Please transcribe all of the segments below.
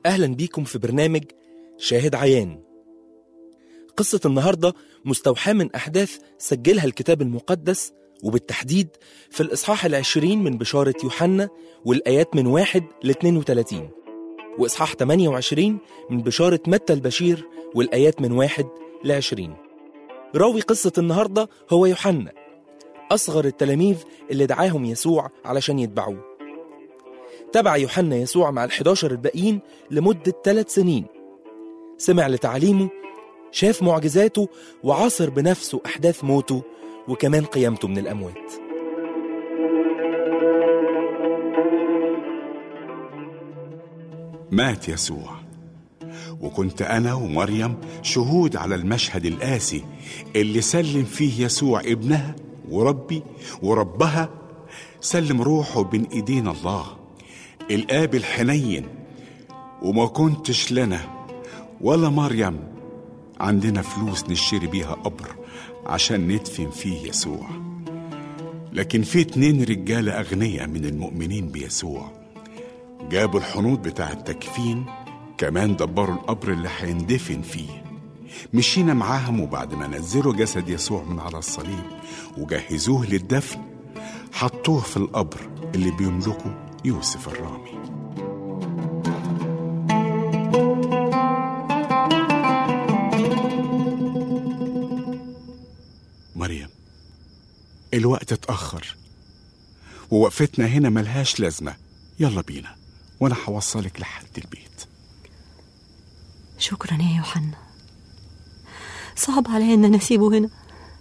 أهلا بيكم في برنامج شاهد عيان قصة النهاردة مستوحاة من أحداث سجلها الكتاب المقدس وبالتحديد في الإصحاح العشرين من بشارة يوحنا والآيات من واحد ل 32 وإصحاح 28 من بشارة متى البشير والآيات من واحد ل 20 راوي قصة النهاردة هو يوحنا أصغر التلاميذ اللي دعاهم يسوع علشان يتبعوه تبع يوحنا يسوع مع الحداشر الباقيين لمدة ثلاث سنين سمع لتعليمه شاف معجزاته وعاصر بنفسه أحداث موته وكمان قيامته من الأموات مات يسوع وكنت أنا ومريم شهود على المشهد القاسي اللي سلم فيه يسوع ابنها وربي وربها سلم روحه بين إيدينا الله الآب الحنين وما كنتش لنا ولا مريم عندنا فلوس نشتري بيها قبر عشان ندفن فيه يسوع لكن في اتنين رجالة أغنياء من المؤمنين بيسوع جابوا الحنوط بتاع التكفين كمان دبروا القبر اللي هيندفن فيه مشينا معاهم وبعد ما نزلوا جسد يسوع من على الصليب وجهزوه للدفن حطوه في القبر اللي بيملكه يوسف الرامي مريم الوقت اتأخر ووقفتنا هنا ملهاش لازمة يلا بينا وانا هوصلك لحد البيت شكرا يا يوحنا صعب عليا ان انا اسيبه هنا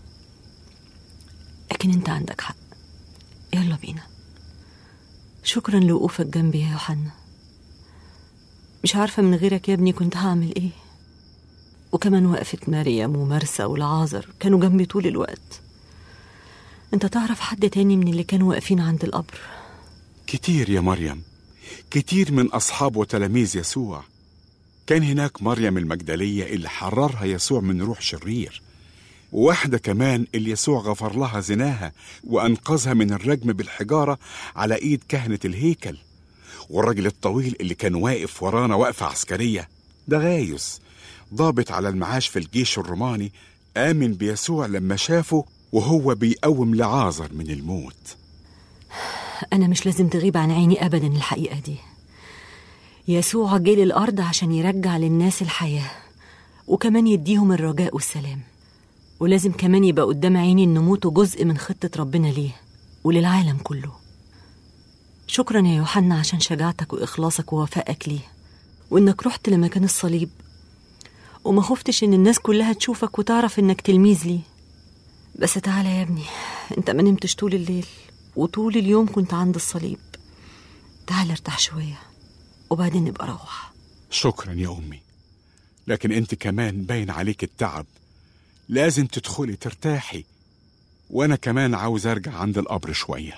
لكن انت عندك حق يلا بينا شكرا لوقوفك جنبي يا يوحنا مش عارفة من غيرك يا ابني كنت هعمل ايه وكمان وقفة مريم ومرسى والعازر كانوا جنبي طول الوقت انت تعرف حد تاني من اللي كانوا واقفين عند القبر كتير يا مريم كتير من أصحاب وتلاميذ يسوع كان هناك مريم المجدلية اللي حررها يسوع من روح شرير وواحدة كمان اللي يسوع غفر لها زناها وأنقذها من الرجم بالحجارة على إيد كهنة الهيكل والراجل الطويل اللي كان واقف ورانا وقفة عسكرية ده غايس ضابط على المعاش في الجيش الروماني آمن بيسوع لما شافه وهو بيقوم لعازر من الموت أنا مش لازم تغيب عن عيني أبدا الحقيقة دي يسوع جه للأرض عشان يرجع للناس الحياة وكمان يديهم الرجاء والسلام ولازم كمان يبقى قدام عيني إن موته جزء من خطة ربنا ليه وللعالم كله شكرا يا يوحنا عشان شجاعتك وإخلاصك ووفائك ليه وإنك رحت لمكان الصليب وما خفتش إن الناس كلها تشوفك وتعرف إنك تلميذ ليه بس تعالى يا ابني انت ما نمتش طول الليل وطول اليوم كنت عند الصليب تعال ارتاح شوية وبعدين نبقى روح شكرا يا أمي لكن أنت كمان باين عليك التعب لازم تدخلي ترتاحي وأنا كمان عاوز أرجع عند القبر شوية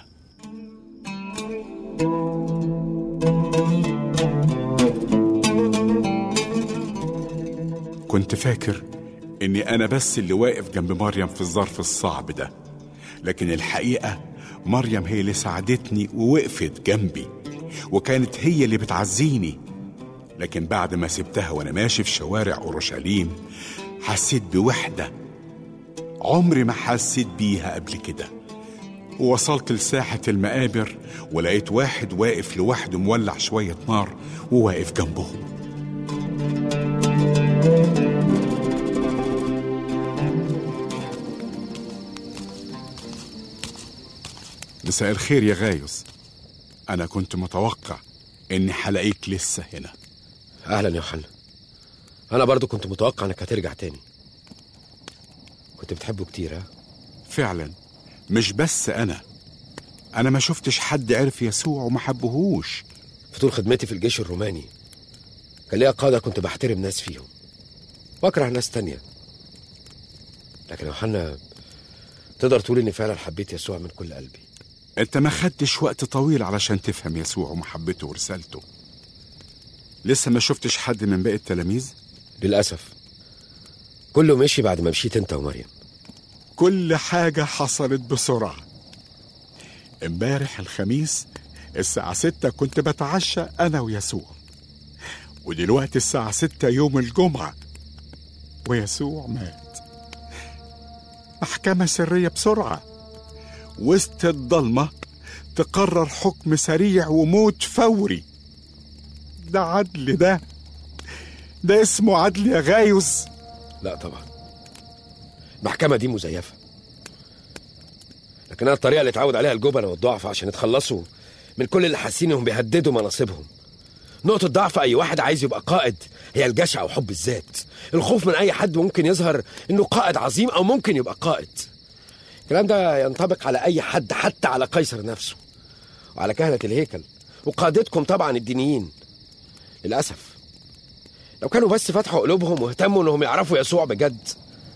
كنت فاكر إني أنا بس اللي واقف جنب مريم في الظرف الصعب ده لكن الحقيقة مريم هي اللي ساعدتني ووقفت جنبي وكانت هي اللي بتعزيني لكن بعد ما سبتها وانا ماشي في شوارع اورشليم حسيت بوحده عمري ما حسيت بيها قبل كده ووصلت لساحة المقابر ولقيت واحد واقف لوحده مولع شوية نار وواقف جنبهم مساء الخير يا غايوس أنا كنت متوقع إني هلاقيك لسه هنا اهلا يا يوحنا انا برضو كنت متوقع انك هترجع تاني كنت بتحبه كتير ها فعلا مش بس أنا أنا ما شفتش حد عرف يسوع وما حبهوش في طول خدمتي في الجيش الروماني كان ليا قادة كنت بحترم ناس فيهم واكره ناس تانية لكن يا يوحنا تقدر تقول اني فعلا حبيت يسوع من كل قلبي أنت ما خدتش وقت طويل علشان تفهم يسوع ومحبته ورسالته لسه ما شفتش حد من باقي التلاميذ للأسف كله مشي بعد ما مشيت انت ومريم كل حاجة حصلت بسرعة امبارح الخميس الساعة ستة كنت بتعشى أنا ويسوع ودلوقتي الساعة ستة يوم الجمعة ويسوع مات محكمة سرية بسرعة وسط الضلمة تقرر حكم سريع وموت فوري ده عدل ده ده اسمه عدل يا غايوس لا طبعا المحكمة دي مزيفة لكنها الطريقة اللي اتعود عليها الجبنة والضعف عشان يتخلصوا من كل اللي حاسين انهم بيهددوا مناصبهم نقطة ضعف أي واحد عايز يبقى قائد هي الجشع وحب الذات الخوف من أي حد ممكن يظهر إنه قائد عظيم أو ممكن يبقى قائد الكلام ده ينطبق على أي حد حتى على قيصر نفسه وعلى كهنة الهيكل وقادتكم طبعا الدينيين للأسف لو كانوا بس فتحوا قلوبهم واهتموا إنهم يعرفوا يسوع بجد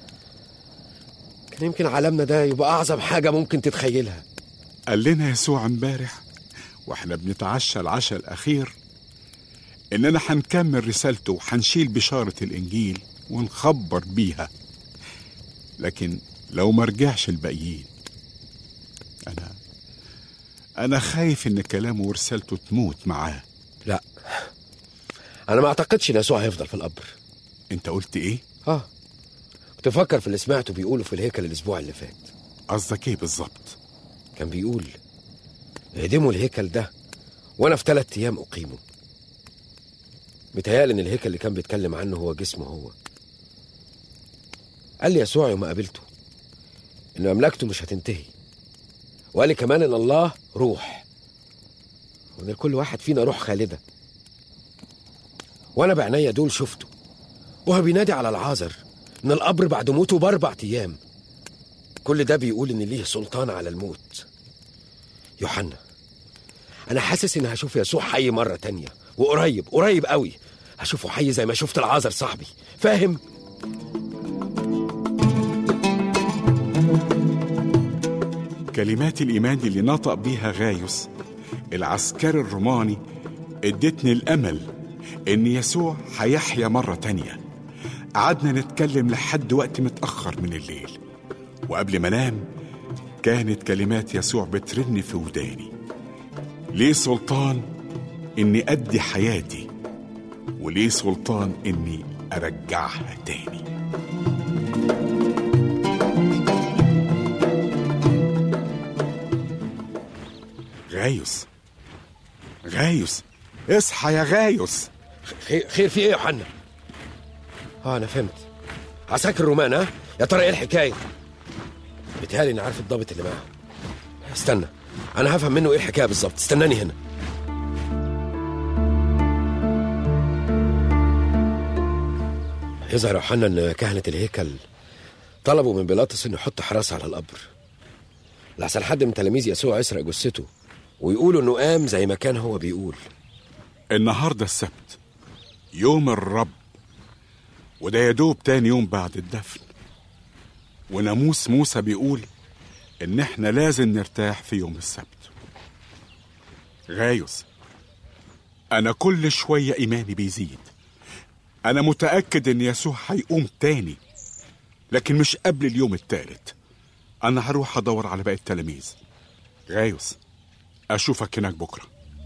كان يمكن عالمنا ده يبقى أعظم حاجة ممكن تتخيلها قال لنا يسوع امبارح واحنا بنتعشى العشاء الأخير إننا هنكمل رسالته وهنشيل بشارة الإنجيل ونخبر بيها لكن لو ما رجعش الباقيين أنا أنا خايف إن كلامه ورسالته تموت معاه لا أنا ما أعتقدش إن يسوع هيفضل في القبر أنت قلت إيه؟ اه كنت بفكر في اللي سمعته بيقوله في الهيكل الاسبوع اللي فات قصدك إيه بالظبط؟ كان بيقول اهدموا الهيكل ده وانا في ثلاث ايام اقيمه متهيألي ان الهيكل اللي كان بيتكلم عنه هو جسمه هو قال لي يسوع يوم قابلته ان مملكته مش هتنتهي وقال لي كمان ان الله روح وان لكل واحد فينا روح خالده وانا بعينيا دول شفته وهو بينادي على العازر من القبر بعد موته باربع ايام كل ده بيقول ان ليه سلطان على الموت يوحنا انا حاسس اني هشوف يسوع حي مره تانية وقريب قريب قوي هشوفه حي زي ما شفت العازر صاحبي فاهم كلمات الإيمان اللي نطق بيها غايوس العسكري الروماني ادتني الأمل إن يسوع هيحيا مرة تانية قعدنا نتكلم لحد وقت متأخر من الليل وقبل ما أنام كانت كلمات يسوع بترن في وداني ليه سلطان إني أدي حياتي وليه سلطان إني أرجعها تاني غايوس غايوس اصحى يا غايوس خير, خير في ايه يا يوحنا اه انا فهمت عساكر الرومان ها يا ترى ايه الحكايه بيتهيألي اني عارف الضابط اللي معاه استنى انا هفهم منه ايه الحكايه بالظبط استناني هنا يظهر يا يوحنا ان كهنه الهيكل طلبوا من بيلاطس انه يحط حراسه على القبر لحسن حد من تلاميذ يسوع يسرق جثته ويقولوا انه قام زي ما كان هو بيقول النهارده السبت يوم الرب وده يا دوب تاني يوم بعد الدفن وناموس موسى بيقول ان احنا لازم نرتاح في يوم السبت غايوس انا كل شويه ايماني بيزيد انا متاكد ان يسوع هيقوم تاني لكن مش قبل اليوم التالت انا هروح ادور على باقي التلاميذ غايوس اشوفك هناك بكره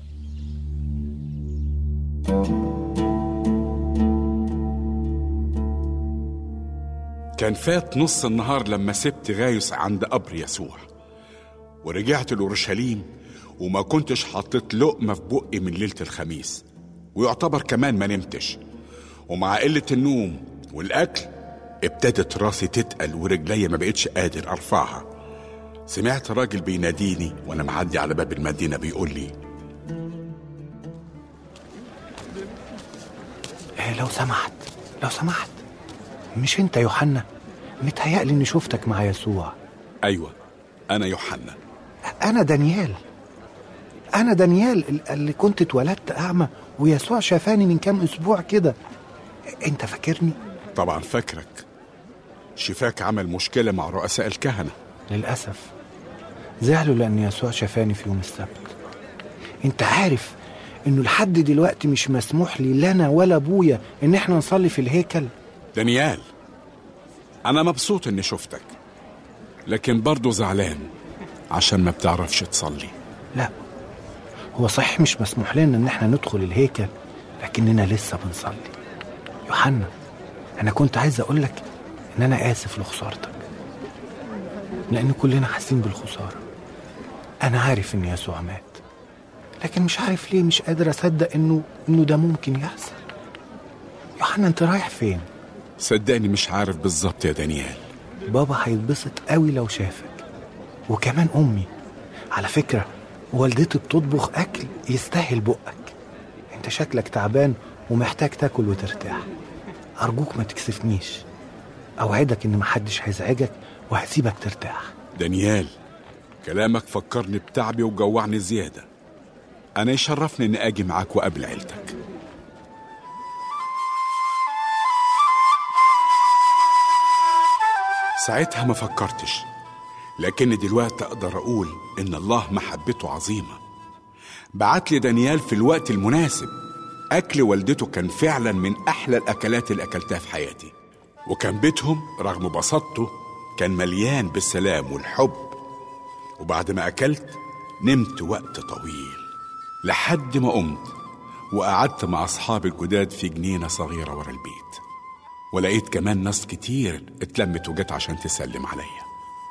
كان فات نص النهار لما سبت غايوس عند قبر يسوع ورجعت لأورشليم وما كنتش حطيت لقمة في بقي من ليلة الخميس ويعتبر كمان ما نمتش ومع قلة النوم والأكل ابتدت راسي تتقل ورجلي ما بقتش قادر أرفعها سمعت راجل بيناديني وأنا معدي على باب المدينة بيقول لي إيه لو سمحت لو سمحت مش انت يوحنا متهيألي اني شفتك مع يسوع أيوة أنا يوحنا انا دانيال انا دانيال ال- اللي كنت اتولدت اعمى ويسوع شافاني من كام اسبوع كده انت فاكرني طبعا فاكرك شفاك عمل مشكلة مع رؤساء الكهنة للاسف زعلوا لان يسوع شافاني في يوم السبت انت عارف انه لحد دلوقتي مش مسموح لي لا انا ولا ابويا ان احنا نصلي في الهيكل دانيال أنا مبسوط إني شفتك لكن برضه زعلان عشان ما بتعرفش تصلي لا هو صحيح مش مسموح لنا ان احنا ندخل الهيكل لكننا لسه بنصلي يوحنا انا كنت عايز اقول لك ان انا اسف لخسارتك لان كلنا حاسين بالخساره انا عارف ان يسوع مات لكن مش عارف ليه مش قادر اصدق انه انه ده ممكن يحصل يوحنا انت رايح فين صدقني مش عارف بالظبط يا دانيال بابا هيتبسط قوي لو شافك وكمان امي على فكره والدتي بتطبخ اكل يستاهل بقك انت شكلك تعبان ومحتاج تاكل وترتاح ارجوك ما تكسفنيش اوعدك ان محدش هيزعجك وهسيبك ترتاح دانيال كلامك فكرني بتعبي وجوعني زيادة أنا يشرفني إني أجي معاك وأقابل عيلتك ساعتها ما فكرتش لكن دلوقتي أقدر أقول إن الله محبته عظيمة بعت لي دانيال في الوقت المناسب أكل والدته كان فعلا من أحلى الأكلات اللي أكلتها في حياتي وكان بيتهم رغم بساطته كان مليان بالسلام والحب وبعد ما أكلت نمت وقت طويل لحد ما قمت وقعدت مع أصحابي الجداد في جنينة صغيرة ورا البيت ولقيت كمان ناس كتير اتلمت وجت عشان تسلم عليا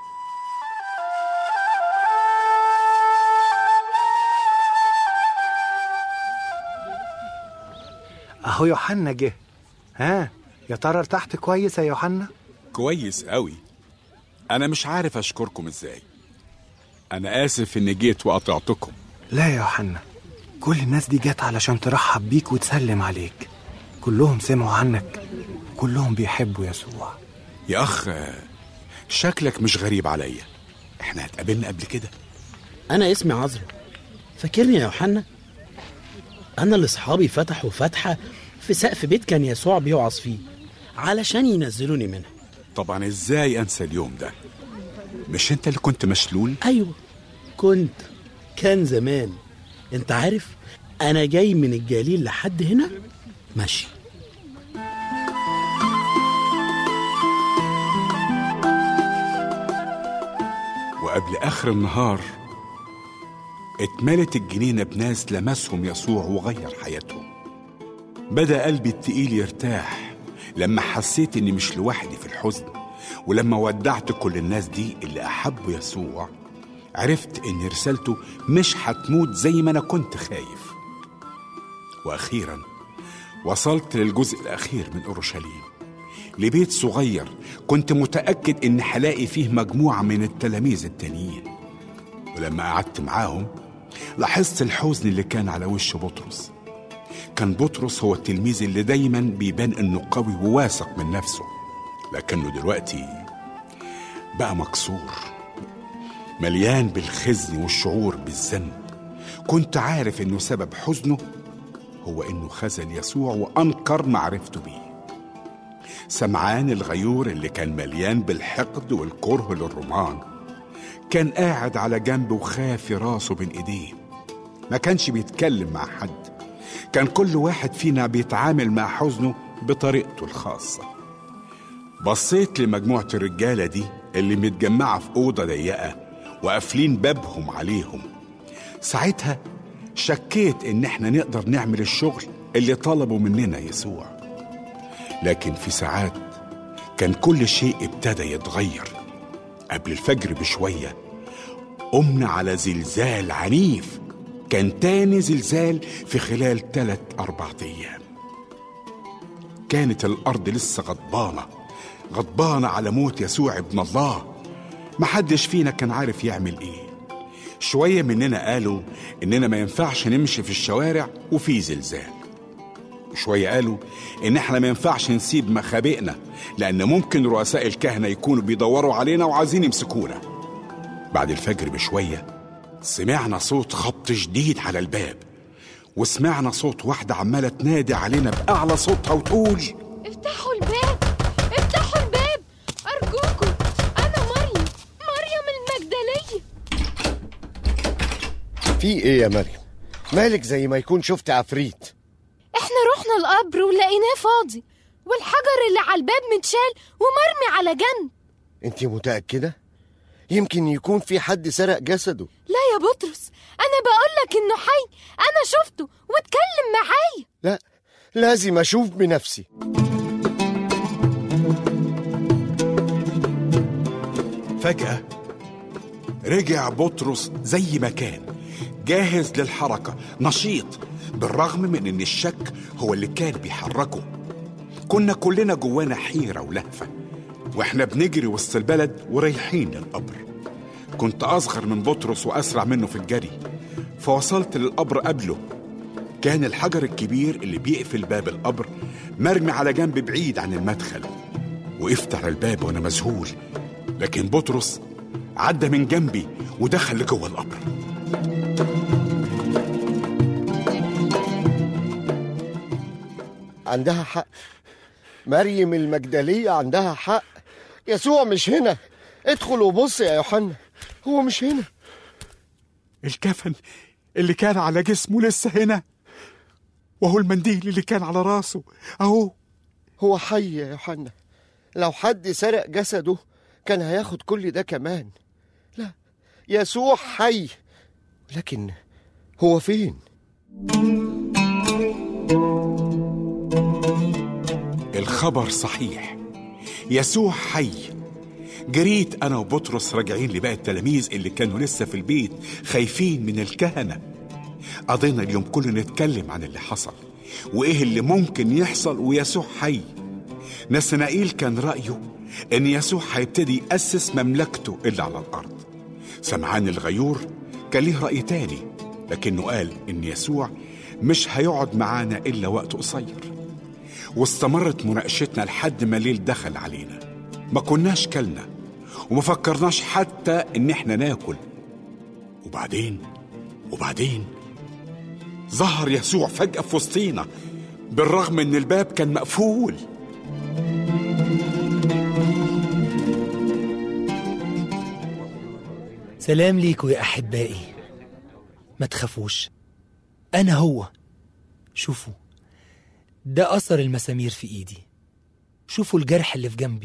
اهو يوحنا جه ها يا ترى ارتحت كويس يا يوحنا كويس قوي أنا مش عارف أشكركم إزاي أنا آسف إني جيت وقطعتكم لا يا يوحنا كل الناس دي جت علشان ترحب بيك وتسلم عليك كلهم سمعوا عنك كلهم بيحبوا يسوع يا أخ شكلك مش غريب عليا إحنا اتقابلنا قبل كده أنا اسمي عذرا فاكرني يا يوحنا أنا اللي أصحابي فتحوا فتحة في سقف بيت كان يسوع بيوعظ فيه علشان ينزلوني منها طبعا إزاي أنسى اليوم ده مش أنت اللي كنت مشلول أيوة كنت كان زمان أنت عارف أنا جاي من الجليل لحد هنا ماشي وقبل آخر النهار اتملت الجنينة بناس لمسهم يسوع وغير حياتهم بدأ قلبي التقيل يرتاح لما حسيت إني مش لوحدي في الحزن ولما ودعت كل الناس دي اللي أحبوا يسوع عرفت إن رسالته مش هتموت زي ما أنا كنت خايف وأخيرا وصلت للجزء الأخير من أورشليم لبيت صغير كنت متأكد إن هلاقي فيه مجموعة من التلاميذ التانيين ولما قعدت معاهم لاحظت الحزن اللي كان على وش بطرس كان بطرس هو التلميذ اللي دايما بيبان انه قوي وواثق من نفسه لكنه دلوقتي بقى مكسور مليان بالخزي والشعور بالذنب كنت عارف انه سبب حزنه هو انه خذل يسوع وانكر معرفته بيه سمعان الغيور اللي كان مليان بالحقد والكره للرومان كان قاعد على جنب وخافي راسه بين ايديه ما كانش بيتكلم مع حد كان كل واحد فينا بيتعامل مع حزنه بطريقته الخاصة بصيت لمجموعة الرجالة دي اللي متجمعة في أوضة ضيقة وقافلين بابهم عليهم ساعتها شكيت إن إحنا نقدر نعمل الشغل اللي طلبه مننا يسوع لكن في ساعات كان كل شيء ابتدى يتغير قبل الفجر بشوية قمنا على زلزال عنيف كان تاني زلزال في خلال تلات أربع أيام كانت الأرض لسه غضبانة غضبانة على موت يسوع ابن الله محدش فينا كان عارف يعمل ايه شوية مننا قالوا إننا ما ينفعش نمشي في الشوارع وفي زلزال وشوية قالوا إن إحنا ما ينفعش نسيب مخابئنا لأن ممكن رؤساء الكهنة يكونوا بيدوروا علينا وعايزين يمسكونا بعد الفجر بشوية سمعنا صوت خبط شديد على الباب وسمعنا صوت واحدة عمالة تنادي علينا بأعلى صوتها وتقول افتحوا الباب افتحوا الباب أرجوكم أنا مريم مريم المجدلية في ايه يا مريم مالك زي ما يكون شفت عفريت احنا رحنا القبر ولقيناه فاضي والحجر اللي على الباب متشال ومرمي على جنب انت متأكدة يمكن يكون في حد سرق جسده لا يا بطرس أنا بقولك إنه حي أنا شفته واتكلم معايا لا لازم أشوف بنفسي فجأة رجع بطرس زي ما كان جاهز للحركة نشيط بالرغم من ان الشك هو اللي كان بيحركه كنا كلنا جوانا حيرة ولهفة واحنا بنجري وسط البلد ورايحين للقبر كنت أصغر من بطرس وأسرع منه في الجري فوصلت للقبر قبله كان الحجر الكبير اللي بيقفل باب القبر مرمي على جنب بعيد عن المدخل وقفت على الباب وانا مذهول لكن بطرس عدى من جنبي ودخل لجوه القبر عندها حق مريم المجدلية عندها حق يسوع مش هنا ادخل وبص يا يوحنا هو مش هنا الكفن اللي كان على جسمه لسه هنا وهو المنديل اللي كان على راسه اهو هو حي يا يوحنا لو حد سرق جسده كان هياخد كل ده كمان لا يسوع حي لكن هو فين الخبر صحيح يسوع حي جريت انا وبطرس راجعين لباقي التلاميذ اللي كانوا لسه في البيت خايفين من الكهنه قضينا اليوم كله نتكلم عن اللي حصل وايه اللي ممكن يحصل ويسوع حي نسنائيل كان رايه ان يسوع هيبتدي ياسس مملكته اللي على الارض سمعان الغيور كان ليه راي تاني لكنه قال ان يسوع مش هيقعد معانا الا وقت قصير واستمرت مناقشتنا لحد ما الليل دخل علينا ما كناش كلنا وما فكرناش حتى ان احنا ناكل وبعدين وبعدين ظهر يسوع فجأة في وسطينا بالرغم ان الباب كان مقفول سلام ليكوا يا أحبائي ما تخافوش أنا هو شوفوا ده أثر المسامير في إيدي شوفوا الجرح اللي في جنبي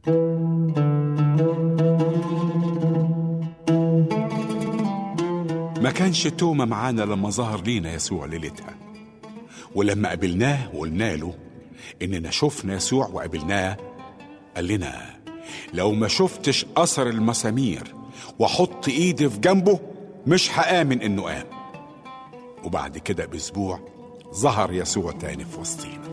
ما كانش توما معانا لما ظهر لينا يسوع ليلتها ولما قابلناه وقلنا له اننا شفنا يسوع وقابلناه قال لنا لو ما شفتش اثر المسامير واحط ايدي في جنبه مش هامن انه قام وبعد كده باسبوع ظهر يسوع تاني في وسطينا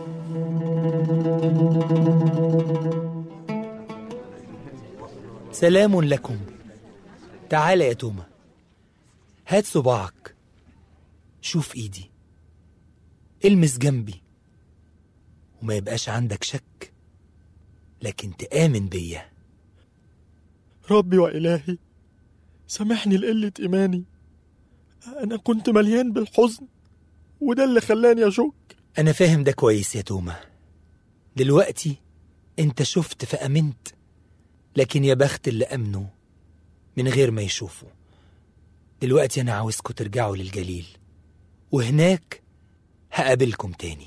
سلام لكم تعال يا توما هات صباعك شوف ايدي المس جنبي وما يبقاش عندك شك لكن تآمن بيا ربي وإلهي سامحني لقلة إيماني أنا كنت مليان بالحزن وده اللي خلاني أشك أنا فاهم ده كويس يا توما دلوقتي أنت شفت فأمنت لكن يا بخت اللي أمنوا من غير ما يشوفوا دلوقتي أنا عاوزكم ترجعوا للجليل وهناك هقابلكم تاني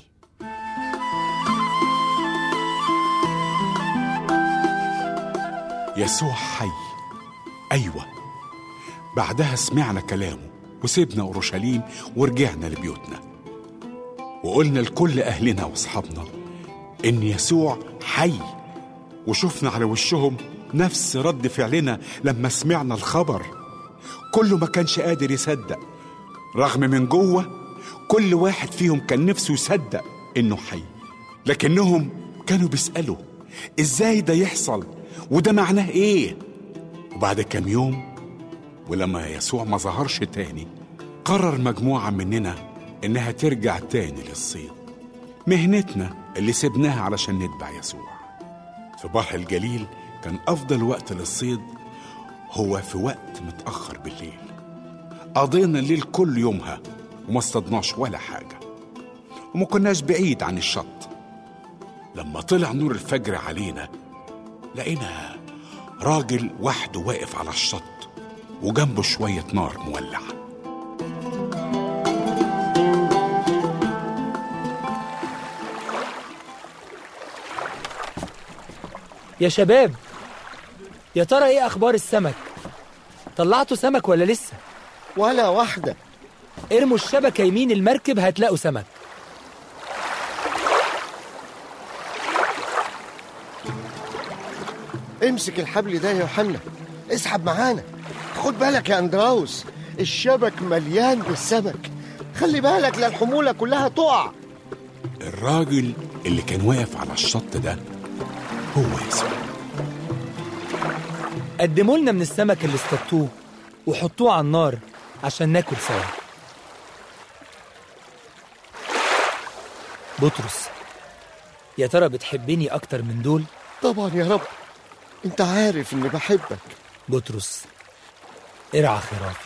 يسوع حي ايوه بعدها سمعنا كلامه وسيبنا اورشليم ورجعنا لبيوتنا وقلنا لكل اهلنا واصحابنا ان يسوع حي وشفنا على وشهم نفس رد فعلنا لما سمعنا الخبر كله ما كانش قادر يصدق رغم من جوه كل واحد فيهم كان نفسه يصدق انه حي لكنهم كانوا بيسالوا ازاي ده يحصل وده معناه ايه وبعد كام يوم ولما يسوع ما ظهرش تاني قرر مجموعة مننا إنها ترجع تاني للصيد مهنتنا اللي سبناها علشان نتبع يسوع في بحر الجليل كان أفضل وقت للصيد هو في وقت متأخر بالليل قضينا الليل كل يومها وما اصطدناش ولا حاجة وما كناش بعيد عن الشط لما طلع نور الفجر علينا لقينا راجل وحده واقف على الشط وجنبه شوية نار مولعة يا شباب يا ترى ايه اخبار السمك طلعتوا سمك ولا لسه ولا واحدة ارموا الشبكة يمين المركب هتلاقوا سمك امسك الحبل ده يا يوحنا اسحب معانا خد بالك يا اندراوس الشبك مليان بالسمك خلي بالك لا الحمولة كلها تقع الراجل اللي كان واقف على الشط ده هو يسوع قدموا لنا من السمك اللي اصطادتوه وحطوه على النار عشان ناكل سوا بطرس يا ترى بتحبني أكتر من دول؟ طبعا يا رب انت عارف اني بحبك بطرس ارعى خرافي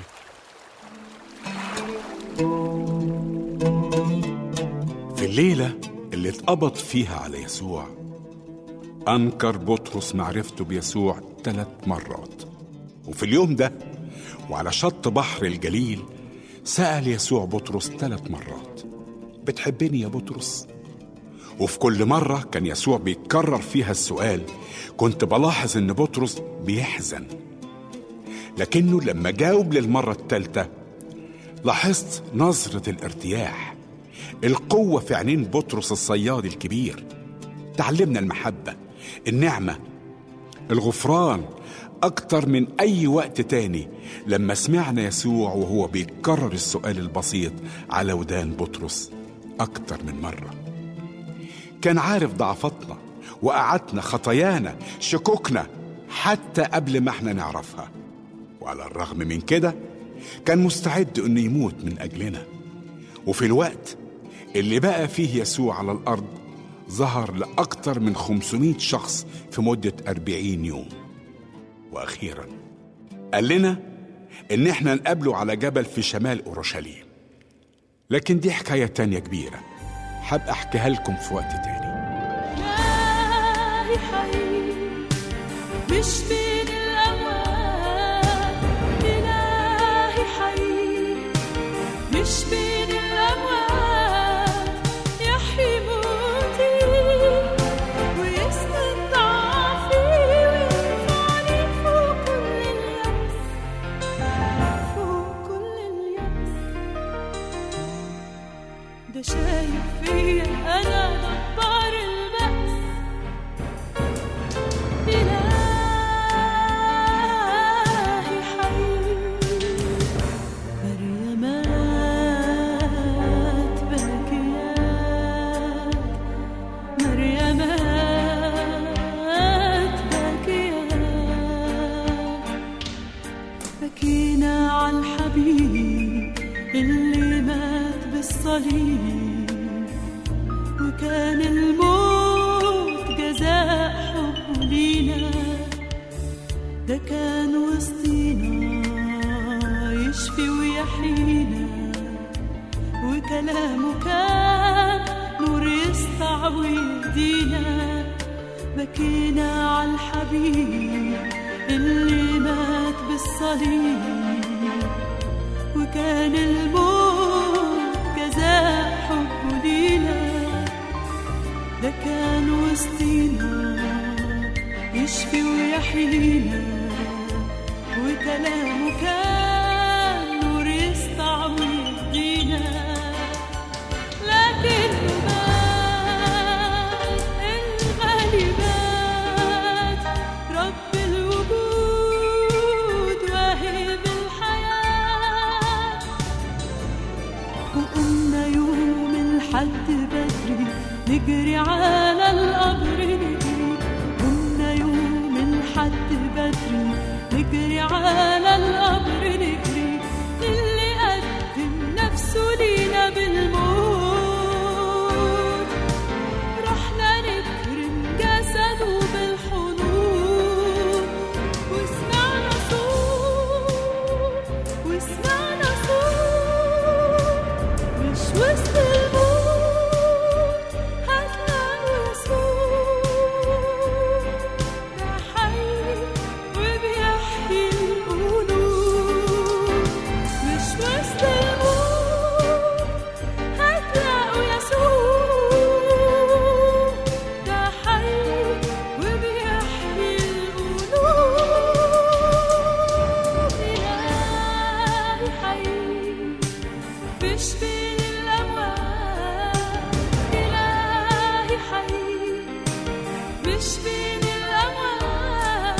في الليلة اللي اتقبض فيها على يسوع أنكر بطرس معرفته بيسوع ثلاث مرات وفي اليوم ده وعلى شط بحر الجليل سأل يسوع بطرس ثلاث مرات بتحبني يا بطرس؟ وفي كل مرة كان يسوع بيتكرر فيها السؤال كنت بلاحظ إن بطرس بيحزن لكنه لما جاوب للمرة الثالثة لاحظت نظرة الارتياح القوة في عينين بطرس الصياد الكبير تعلمنا المحبة النعمة الغفران أكتر من أي وقت تاني لما سمعنا يسوع وهو بيكرر السؤال البسيط على ودان بطرس أكتر من مرة كان عارف ضعفاتنا وقعتنا خطايانا شكوكنا حتى قبل ما احنا نعرفها وعلى الرغم من كده كان مستعد انه يموت من اجلنا وفي الوقت اللي بقى فيه يسوع على الارض ظهر لاكثر من 500 شخص في مده 40 يوم واخيرا قال لنا ان احنا نقابله على جبل في شمال اورشليم لكن دي حكايه تانية كبيره حابب احكيها لكم في وقت تاني إلهي حي مش بين الأموات إلهي حي مش بين الأموات يحيي موتي ويسند ضعفي ويرفعني فوق كل اليأس فوق كل اليأس ده شايف فيا أنا جبار البأس إلهي حي مريمات باكيات مريمات باكيات بكينا على الحبيب اللي مات بالصليب وكان الموت جزاء حبه لينا ده كان وسطينا يشفي ويحيينا وكلامه كان نور يسطع ويهدينا بكينا على الحبيب اللي مات بالصليب وكان الموت جزاء حبه لينا ده كان وسطينا يشفي ويحيينا وكلامه كان نور يسطع ويهدينا لكنه مات الغالي مات رب الوجود واهب الحياه وقمنا يوم الحد بدري نجري على القبر نجري قمنا يوم الحد بدري نجري على القبر نجري اللي قدم نفسه لينا بالموت رحنا نكرم جسده بالحنون وسمعنا صوت وسمعنا صوت مش وسط الموت هتلاقوا يسوع ده حي وبيحيي القلوب مش وسط الموت هتلاقوا يسوع ده حي وبيحيي القلوب إلهي حي مش بين الأموات إلهي حي مش بين الأموات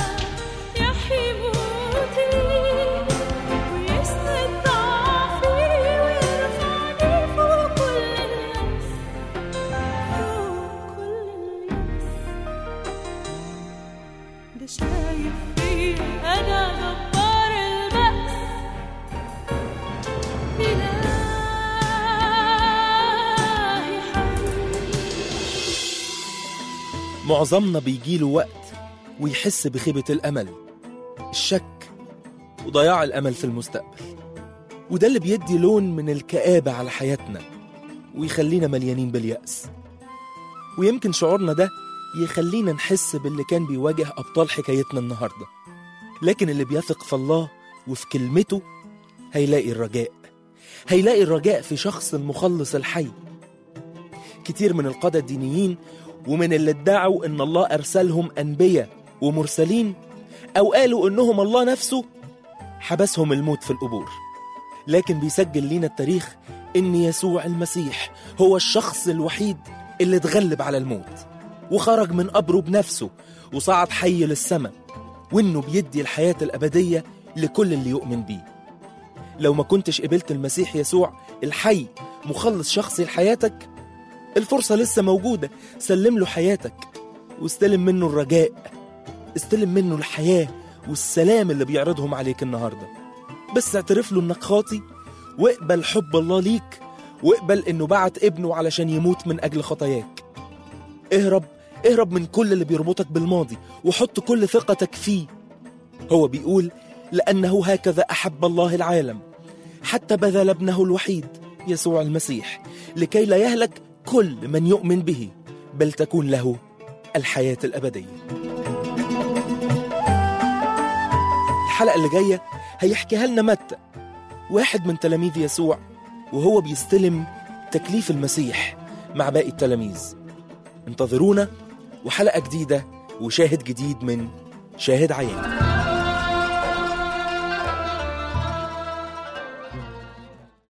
معظمنا بيجيله وقت ويحس بخيبة الأمل الشك وضياع الأمل في المستقبل وده اللي بيدي لون من الكآبة على حياتنا ويخلينا مليانين باليأس ويمكن شعورنا ده يخلينا نحس باللي كان بيواجه أبطال حكايتنا النهاردة لكن اللي بيثق في الله وفي كلمته هيلاقي الرجاء هيلاقي الرجاء في شخص المخلص الحي كتير من القادة الدينيين ومن اللي ادعوا ان الله ارسلهم انبياء ومرسلين او قالوا انهم الله نفسه حبسهم الموت في القبور لكن بيسجل لينا التاريخ ان يسوع المسيح هو الشخص الوحيد اللي اتغلب على الموت وخرج من قبره بنفسه وصعد حي للسماء وانه بيدي الحياة الابدية لكل اللي يؤمن بيه لو ما كنتش قبلت المسيح يسوع الحي مخلص شخصي لحياتك الفرصة لسه موجودة سلم له حياتك واستلم منه الرجاء استلم منه الحياة والسلام اللي بيعرضهم عليك النهاردة بس اعترف له انك خاطي واقبل حب الله ليك واقبل انه بعت ابنه علشان يموت من اجل خطاياك اهرب اهرب من كل اللي بيربطك بالماضي وحط كل ثقتك فيه هو بيقول لأنه هكذا أحب الله العالم حتى بذل ابنه الوحيد يسوع المسيح لكي لا يهلك كل من يؤمن به بل تكون له الحياة الأبدية الحلقة اللي جاية هيحكيها لنا متى واحد من تلاميذ يسوع وهو بيستلم تكليف المسيح مع باقي التلاميذ انتظرونا وحلقة جديدة وشاهد جديد من شاهد عيان